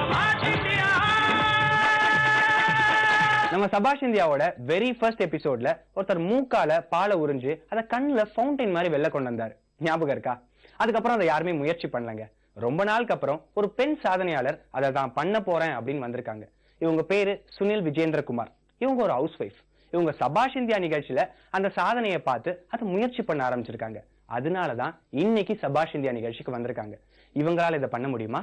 நம்ம சபாஷ் இந்தியாவோட வெரி ஃபர்ஸ்ட் எபிசோட்ல ஒருத்தர் மூக்கால பாலை உறிஞ்சு அதை கண்ணுல ஃபவுண்டைன் மாதிரி வெளில கொண்டு வந்தாரு ஞாபகம் இருக்கா அதுக்கப்புறம் அதை யாருமே முயற்சி பண்ணலங்க ரொம்ப நாளுக்கு அப்புறம் ஒரு பெண் சாதனையாளர் அதை தான் பண்ண போறேன் அப்படின்னு வந்திருக்காங்க இவங்க பேரு சுனில் விஜேந்திரகுமார் இவங்க ஒரு ஹவுஸ் ஒய்ஃப் இவங்க சபாஷ் இந்தியா நிகழ்ச்சியில அந்த சாதனையை பார்த்து அதை முயற்சி பண்ண ஆரம்பிச்சிருக்காங்க அதனாலதான் இன்னைக்கு சபாஷ் இந்தியா நிகழ்ச்சிக்கு வந்திருக்காங்க இவங்களால இதை பண்ண முடியுமா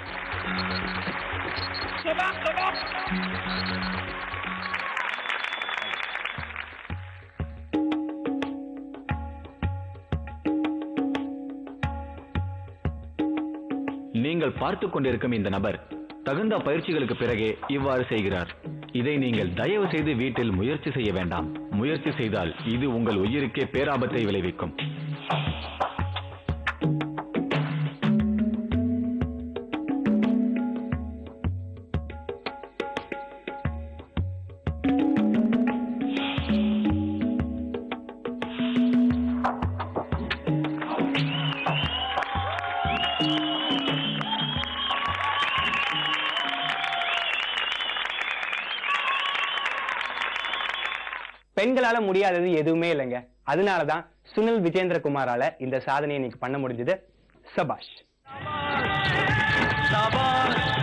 நீங்கள் பார்த்துக் கொண்டிருக்கும் இந்த நபர் தகுந்த பயிற்சிகளுக்கு பிறகே இவ்வாறு செய்கிறார் இதை நீங்கள் தயவு செய்து வீட்டில் முயற்சி செய்ய வேண்டாம் முயற்சி செய்தால் இது உங்கள் உயிருக்கே பேராபத்தை விளைவிக்கும் பெண்களால முடியாதது எதுவுமே இல்லைங்க அதனாலதான் சுனில் விஜேந்திரகுமாரால இந்த சாதனையை இன்னைக்கு பண்ண முடிஞ்சது சபாஷ் சபாஷ்